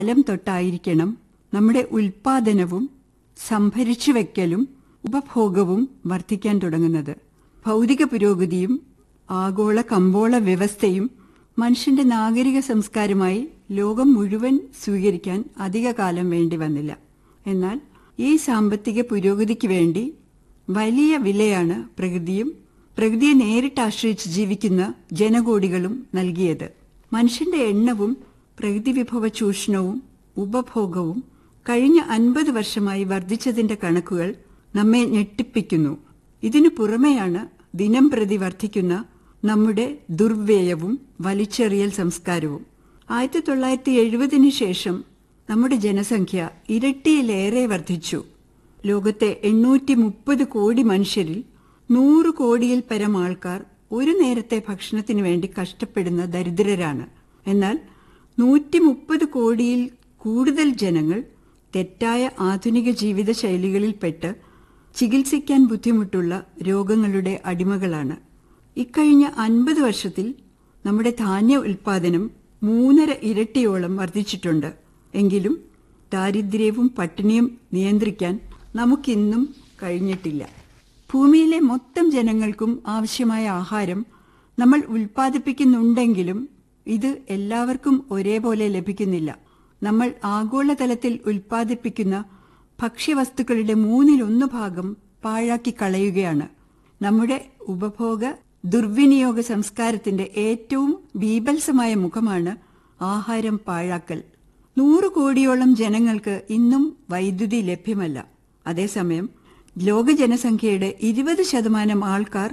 കാലം തൊട്ടായിരിക്കണം നമ്മുടെ ഉൽപാദനവും സംഭരിച്ചു വയ്ക്കലും ഉപഭോഗവും വർദ്ധിക്കാൻ തുടങ്ങുന്നത് ഭൗതിക പുരോഗതിയും ആഗോള കമ്പോള വ്യവസ്ഥയും മനുഷ്യന്റെ നാഗരിക സംസ്കാരമായി ലോകം മുഴുവൻ സ്വീകരിക്കാൻ അധികകാലം വേണ്ടി വന്നില്ല എന്നാൽ ഈ സാമ്പത്തിക പുരോഗതിക്ക് വേണ്ടി വലിയ വിലയാണ് പ്രകൃതിയും പ്രകൃതിയെ നേരിട്ട് ആശ്രയിച്ച് ജീവിക്കുന്ന ജനകോടികളും നൽകിയത് മനുഷ്യന്റെ എണ്ണവും പ്രകൃതി വിഭവ ചൂഷണവും ഉപഭോഗവും കഴിഞ്ഞ അൻപത് വർഷമായി വർദ്ധിച്ചതിന്റെ കണക്കുകൾ നമ്മെ ഞെട്ടിപ്പിക്കുന്നു ഇതിനു പുറമെയാണ് ദിനം പ്രതി വർദ്ധിക്കുന്ന നമ്മുടെ ദുർവ്യയവും വലിച്ചെറിയൽ സംസ്കാരവും ആയിരത്തി തൊള്ളായിരത്തി എഴുപതിനു ശേഷം നമ്മുടെ ജനസംഖ്യ ഇരട്ടിയിലേറെ വർദ്ധിച്ചു ലോകത്തെ എണ്ണൂറ്റി മുപ്പത് കോടി മനുഷ്യരിൽ നൂറ് കോടിയിൽ പരം ആൾക്കാർ ഒരു നേരത്തെ ഭക്ഷണത്തിനു വേണ്ടി കഷ്ടപ്പെടുന്ന ദരിദ്രരാണ് എന്നാൽ നൂറ്റി മുപ്പത് കോടിയിൽ കൂടുതൽ ജനങ്ങൾ തെറ്റായ ആധുനിക ജീവിത ശൈലികളിൽപ്പെട്ട് ചികിത്സിക്കാൻ ബുദ്ധിമുട്ടുള്ള രോഗങ്ങളുടെ അടിമകളാണ് ഇക്കഴിഞ്ഞ അൻപത് വർഷത്തിൽ നമ്മുടെ ധാന്യ ഉൽപാദനം മൂന്നര ഇരട്ടിയോളം വർദ്ധിച്ചിട്ടുണ്ട് എങ്കിലും ദാരിദ്ര്യവും പട്ടിണിയും നിയന്ത്രിക്കാൻ നമുക്കിന്നും കഴിഞ്ഞിട്ടില്ല ഭൂമിയിലെ മൊത്തം ജനങ്ങൾക്കും ആവശ്യമായ ആഹാരം നമ്മൾ ഉൽപ്പാദിപ്പിക്കുന്നുണ്ടെങ്കിലും ഇത് എല്ലാവർക്കും ഒരേപോലെ ലഭിക്കുന്നില്ല നമ്മൾ ആഗോളതലത്തിൽ ഉൽപ്പാദിപ്പിക്കുന്ന ഭക്ഷ്യവസ്തുക്കളുടെ മൂന്നിലൊന്നു ഭാഗം പാഴാക്കി കളയുകയാണ് നമ്മുടെ ഉപഭോഗ ദുർവിനിയോഗ സംസ്കാരത്തിന്റെ ഏറ്റവും ബീഭത്സമായ മുഖമാണ് ആഹാരം പാഴാക്കൽ നൂറ് കോടിയോളം ജനങ്ങൾക്ക് ഇന്നും വൈദ്യുതി ലഭ്യമല്ല അതേസമയം ലോക ജനസംഖ്യയുടെ ഇരുപത് ശതമാനം ആൾക്കാർ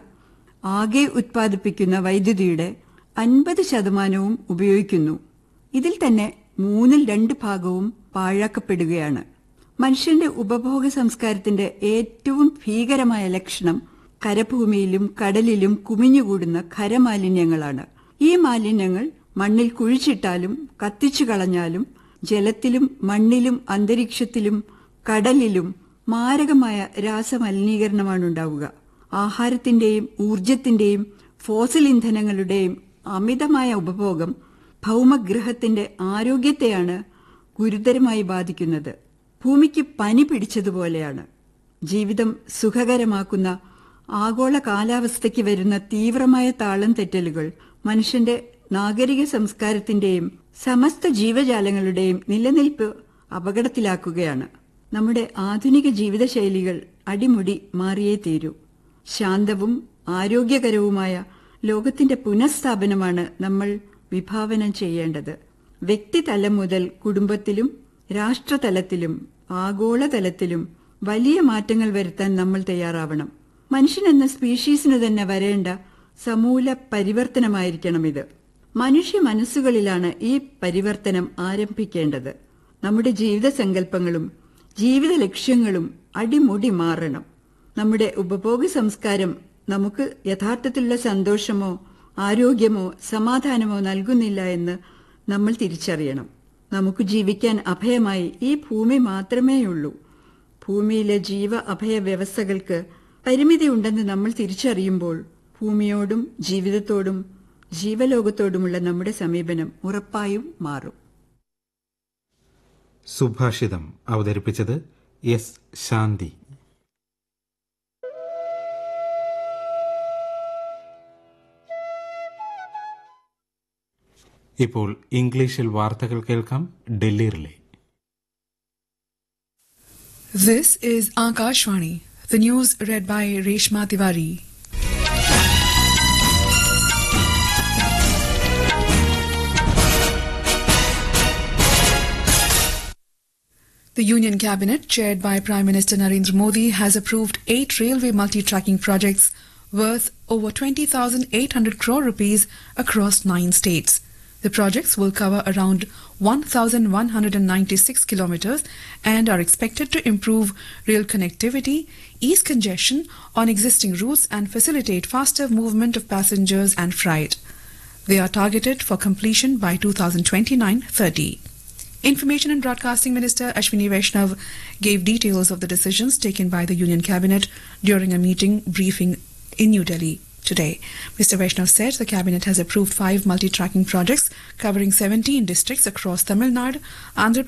ആകെ ഉത്പാദിപ്പിക്കുന്ന വൈദ്യുതിയുടെ അൻപത് ശതമാനവും ഉപയോഗിക്കുന്നു ഇതിൽ തന്നെ മൂന്നിൽ രണ്ട് ഭാഗവും പാഴാക്കപ്പെടുകയാണ് മനുഷ്യന്റെ ഉപഭോഗ സംസ്കാരത്തിന്റെ ഏറ്റവും ഭീകരമായ ലക്ഷണം കരഭൂമിയിലും കടലിലും കുമിഞ്ഞുകൂടുന്ന ഖരമാലിന്യങ്ങളാണ് ഈ മാലിന്യങ്ങൾ മണ്ണിൽ കുഴിച്ചിട്ടാലും കത്തിച്ചു കളഞ്ഞാലും ജലത്തിലും മണ്ണിലും അന്തരീക്ഷത്തിലും കടലിലും മാരകമായ രാസമലിനീകരണമാണ് ഉണ്ടാവുക ആഹാരത്തിന്റെയും ഊർജത്തിന്റെയും ഫോസിൽ ഇന്ധനങ്ങളുടെയും അമിതമായ ഉപഭോഗം ഭൗമഗ്രഹത്തിന്റെ ആരോഗ്യത്തെയാണ് ഗുരുതരമായി ബാധിക്കുന്നത് ഭൂമിക്ക് പനി പിടിച്ചതുപോലെയാണ് ജീവിതം സുഖകരമാക്കുന്ന ആഗോള കാലാവസ്ഥയ്ക്ക് വരുന്ന തീവ്രമായ താളം തെറ്റലുകൾ മനുഷ്യന്റെ നാഗരിക സംസ്കാരത്തിന്റെയും സമസ്ത ജീവജാലങ്ങളുടെയും നിലനിൽപ്പ് അപകടത്തിലാക്കുകയാണ് നമ്മുടെ ആധുനിക ജീവിതശൈലികൾ അടിമുടി മാറിയേ തീരൂ ശാന്തവും ആരോഗ്യകരവുമായ ലോകത്തിന്റെ പുനഃസ്ഥാപനമാണ് നമ്മൾ വിഭാവനം ചെയ്യേണ്ടത് വ്യക്തിതലം മുതൽ കുടുംബത്തിലും രാഷ്ട്രതലത്തിലും ആഗോളതലത്തിലും വലിയ മാറ്റങ്ങൾ വരുത്താൻ നമ്മൾ തയ്യാറാവണം മനുഷ്യൻ എന്ന സ്പീഷീസിന് തന്നെ വരേണ്ട സമൂല പരിവർത്തനമായിരിക്കണം ഇത് മനുഷ്യ മനസ്സുകളിലാണ് ഈ പരിവർത്തനം ആരംഭിക്കേണ്ടത് നമ്മുടെ ജീവിത സങ്കല്പങ്ങളും ജീവിത ലക്ഷ്യങ്ങളും അടിമുടി മാറണം നമ്മുടെ ഉപഭോഗ സംസ്കാരം നമുക്ക് യഥാർത്ഥത്തിലുള്ള സന്തോഷമോ ആരോഗ്യമോ സമാധാനമോ നൽകുന്നില്ല എന്ന് നമ്മൾ തിരിച്ചറിയണം നമുക്ക് ജീവിക്കാൻ അഭയമായി ഈ ഭൂമി മാത്രമേയുള്ളൂ ഭൂമിയിലെ ജീവ അഭയ വ്യവസ്ഥകൾക്ക് പരിമിതിയുണ്ടെന്ന് നമ്മൾ തിരിച്ചറിയുമ്പോൾ ഭൂമിയോടും ജീവിതത്തോടും ജീവലോകത്തോടുമുള്ള നമ്മുടെ സമീപനം ഉറപ്പായും മാറും സുഭാഷിതം അവതരിപ്പിച്ചത് എസ് ശാന്തി ഇപ്പോൾ ഇംഗ്ലീഷിൽ വാർത്തകൾ കേൾക്കാം Delhi relay This is Akashvani, the news read by Reshma Tiwari. The Union Cabinet, chaired by Prime Minister Narendra Modi, has approved eight railway multi-tracking projects worth over 20,800 crore rupees across nine states. The projects will cover around 1,196 kilometers and are expected to improve rail connectivity, ease congestion on existing routes, and facilitate faster movement of passengers and freight. They are targeted for completion by 2029 30. Information and Broadcasting Minister Ashwini Vaishnav gave details of the decisions taken by the Union Cabinet during a meeting briefing in New Delhi today. Mr. Vaishnav said the cabinet has approved five multi-tracking projects covering 17 districts across Tamil Nadu, Andhra